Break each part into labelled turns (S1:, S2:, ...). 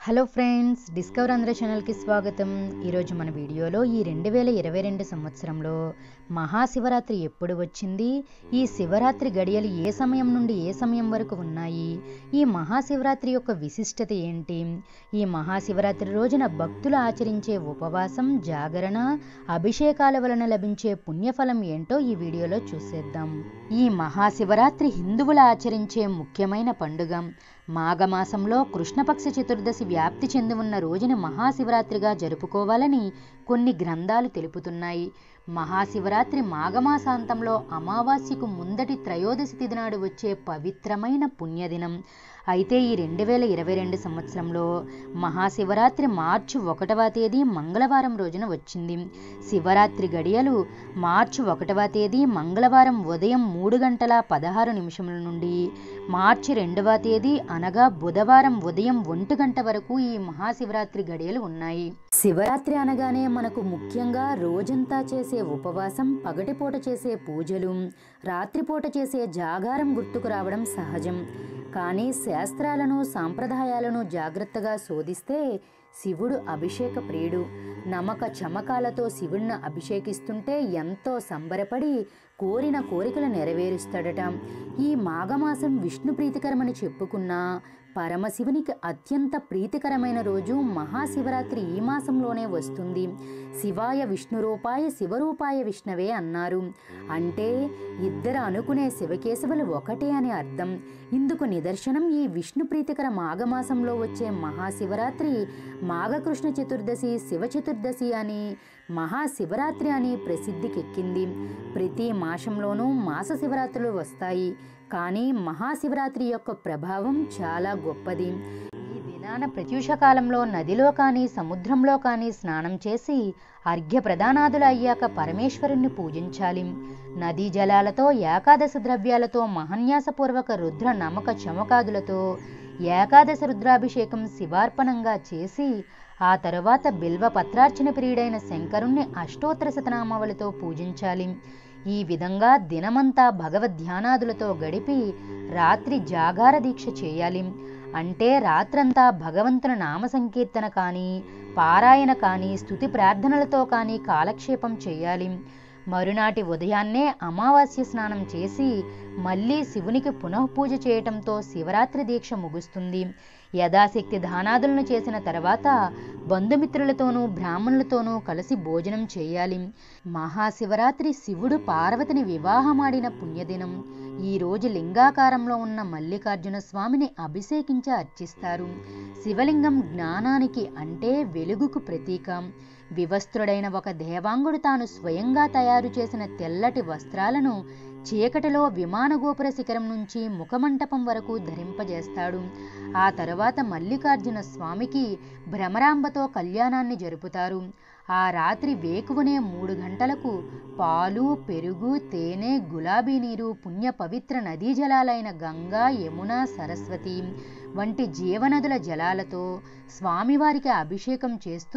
S1: hello friends discover Andhra ఛానల్కి స్వాగతం ఈరోజు మన వీడియోలో ఈ రెండు వేల ఇరవై రెండు సంవత్సరంలో మహాశివరాత్రి ఎప్పుడు వచ్చింది ఈ శివరాత్రి గడియలు ఏ సమయం నుండి ఏ సమయం వరకు ఉన్నాయి ఈ మహాశివరాత్రి యొక్క విశిష్టత ఏంటి ఈ మహాశివరాత్రి రోజున భక్తులు ఆచరించే ఉపవాసం జాగరణ అభిషేకాల వలన లభించే పుణ్యఫలం ఏంటో ఈ వీడియోలో చూసేద్దాం ఈ మహాశివరాత్రి హిందువులు ఆచరించే ముఖ్యమైన పండుగ మాఘమాసంలో కృష్ణపక్ష చతుర్దశి వ్యాప్తి చెంది ఉన్న రోజుని మహాశివరాత్రిగా జరుపుకోవాలని కొన్ని గ్రంథాలు తెలుపుతున్నాయి మహాశివరాత్రి మాఘమాసాంతంలో అమావాస్యకు ముందటి త్రయోదశి తిథి నాడు వచ్చే పవిత్రమైన పుణ్యదినం అయితే ఈ రెండు వేల ఇరవై రెండు సంవత్సరంలో మహాశివరాత్రి మార్చి ఒకటవ తేదీ మంగళవారం రోజున వచ్చింది శివరాత్రి గడియలు మార్చి ఒకటవ తేదీ మంగళవారం ఉదయం మూడు గంటల పదహారు నిమిషముల నుండి మార్చి రెండవ తేదీ అనగా బుధవారం ఉదయం ఒంటి గంట వరకు ఈ మహాశివరాత్రి గడియలు ఉన్నాయి శివరాత్రి అనగానే మనకు ముఖ్యంగా రోజంతా చేసే ఉపవాసం పగటిపూట చేసే పూజలు రాత్రిపూట చేసే జాగారం గుర్తుకు రావడం సహజం కానీ శాస్త్రాలను సాంప్రదాయాలను జాగ్రత్తగా శోధిస్తే శివుడు అభిషేక ప్రియుడు నమక చమకాలతో శివుడిని అభిషేకిస్తుంటే ఎంతో సంబరపడి కోరిన కోరికలు నెరవేరుస్తాడట ఈ మాఘమాసం విష్ణు ప్రీతికరమని చెప్పుకున్నా పరమశివునికి అత్యంత ప్రీతికరమైన రోజు మహాశివరాత్రి ఈ మాసంలోనే వస్తుంది శివాయ విష్ణురూపాయ శివరూపాయ విష్ణవే అన్నారు అంటే ఇద్దరు అనుకునే శివకేశవులు ఒకటే అని అర్థం ఇందుకు నిదర్శనం ఈ విష్ణు ప్రీతికర మాఘమాసంలో వచ్చే మహాశివరాత్రి మాఘకృష్ణ చతుర్దశి శివ చతుర్దశి అని మహాశివరాత్రి అని ప్రసిద్ధికెక్కింది ప్రతి మాసంలోనూ మాస శివరాత్రులు వస్తాయి కానీ మహాశివరాత్రి యొక్క ప్రభావం చాలా గొప్పది ఈ దినాన ప్రత్యూష కాలంలో నదిలో కానీ సముద్రంలో కానీ స్నానం చేసి అర్ఘ్య ప్రధానాదులు అయ్యాక పరమేశ్వరుణ్ణి పూజించాలి నదీ జలాలతో ఏకాదశ ద్రవ్యాలతో మహన్యాసపూర్వక రుద్ర నమక చమకాదులతో ఏకాదశ రుద్రాభిషేకం శివార్పణంగా చేసి ఆ తరువాత బిల్వ పత్రార్చన ప్రియుడైన శంకరుణ్ణి అష్టోత్తర శతనామావళితో పూజించాలి ఈ విధంగా దినమంతా భగవద్ ధ్యానాదులతో గడిపి రాత్రి జాగార దీక్ష చేయాలి అంటే రాత్రంతా భగవంతుని నామ సంకీర్తన కానీ పారాయణ కానీ స్థుతి ప్రార్థనలతో కానీ కాలక్షేపం చేయాలి మరునాటి ఉదయాన్నే అమావాస్య స్నానం చేసి మళ్ళీ శివునికి పునఃపూజ చేయటంతో శివరాత్రి దీక్ష ముగుస్తుంది యథాశక్తి దానాదులను చేసిన తర్వాత బంధుమిత్రులతోనూ బ్రాహ్మణులతోనూ కలిసి భోజనం చేయాలి మహాశివరాత్రి శివుడు పార్వతిని వివాహమాడిన పుణ్యదినం ఈ రోజు లింగాకారంలో ఉన్న మల్లికార్జున స్వామిని అభిషేకించి అర్చిస్తారు శివలింగం జ్ఞానానికి అంటే వెలుగుకు ప్రతీక వివస్త్రుడైన ఒక దేవాంగుడు తాను స్వయంగా తయారు చేసిన తెల్లటి వస్త్రాలను చీకటిలో విమానగోపుర శిఖరం నుంచి ముఖమంటపం వరకు ధరింపజేస్తాడు ఆ తర్వాత మల్లికార్జున స్వామికి భ్రమరాంబతో కళ్యాణాన్ని జరుపుతారు ఆ రాత్రి వేకువనే మూడు గంటలకు పాలు పెరుగు తేనె గులాబీ నీరు పుణ్య పవిత్ర నదీ జలాలైన గంగా యమున సరస్వతి వంటి జీవనదుల జలాలతో స్వామివారికి అభిషేకం చేస్తూ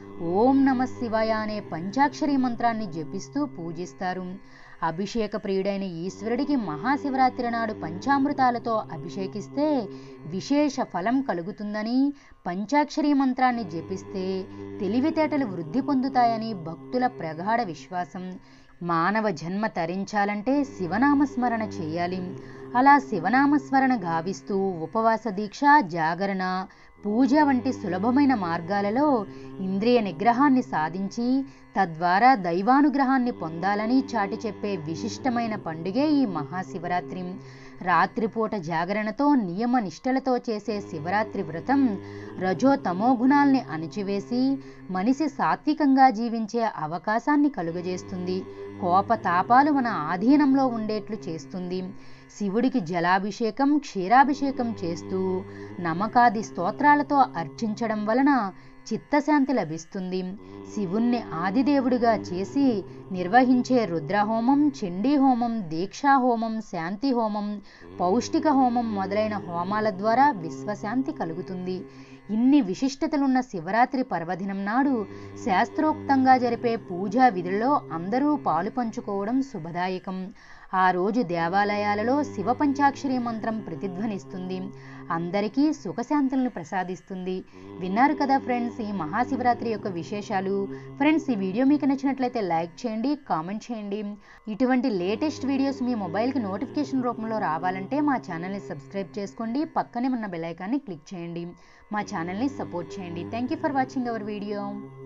S1: ఓం నమ శివాయ అనే పంచాక్షరి మంత్రాన్ని జపిస్తూ పూజిస్తారు అభిషేక ప్రియుడైన ఈశ్వరుడికి మహాశివరాత్రి నాడు పంచామృతాలతో అభిషేకిస్తే విశేష ఫలం కలుగుతుందని పంచాక్షరి మంత్రాన్ని జపిస్తే తెలివితేటలు వృద్ధి పొందుతాయని భక్తుల ప్రగాఢ విశ్వాసం మానవ జన్మ తరించాలంటే శివనామస్మరణ చేయాలి అలా శివనామస్మరణ గావిస్తూ ఉపవాస దీక్ష జాగరణ పూజ వంటి సులభమైన మార్గాలలో ఇంద్రియ నిగ్రహాన్ని సాధించి తద్వారా దైవానుగ్రహాన్ని పొందాలని చాటి చెప్పే విశిష్టమైన పండుగే ఈ మహాశివరాత్రి రాత్రిపూట జాగరణతో నియమ నిష్టలతో చేసే శివరాత్రి వ్రతం రజో తమో గుణాల్ని అణిచివేసి మనిషి సాత్వికంగా జీవించే అవకాశాన్ని కలుగజేస్తుంది కోపతాపాలు మన ఆధీనంలో ఉండేట్లు చేస్తుంది శివుడికి జలాభిషేకం క్షీరాభిషేకం చేస్తూ నమకాది స్తోత్రాలతో అర్చించడం వలన చిత్తశాంతి లభిస్తుంది శివుణ్ణి ఆదిదేవుడిగా చేసి నిర్వహించే రుద్రహోమం చండీ హోమం దీక్షా హోమం శాంతి హోమం పౌష్టిక హోమం మొదలైన హోమాల ద్వారా విశ్వశాంతి కలుగుతుంది ఇన్ని విశిష్టతలున్న శివరాత్రి పర్వదినం నాడు శాస్త్రోక్తంగా జరిపే పూజా విధుల్లో అందరూ పాలు పంచుకోవడం శుభదాయకం ఆ రోజు దేవాలయాలలో శివ పంచాక్షరి మంత్రం ప్రతిధ్వనిస్తుంది అందరికీ సుఖశాంతులను ప్రసాదిస్తుంది విన్నారు కదా ఫ్రెండ్స్ ఈ మహాశివరాత్రి యొక్క విశేషాలు ఫ్రెండ్స్ ఈ వీడియో మీకు నచ్చినట్లయితే లైక్ చేయండి కామెంట్ చేయండి ఇటువంటి లేటెస్ట్ వీడియోస్ మీ మొబైల్కి నోటిఫికేషన్ రూపంలో రావాలంటే మా ఛానల్ని సబ్స్క్రైబ్ చేసుకోండి పక్కనే ఉన్న బెల్ ఐకాన్ని క్లిక్ చేయండి మా ఛానల్ని సపోర్ట్ చేయండి thank you for watching our video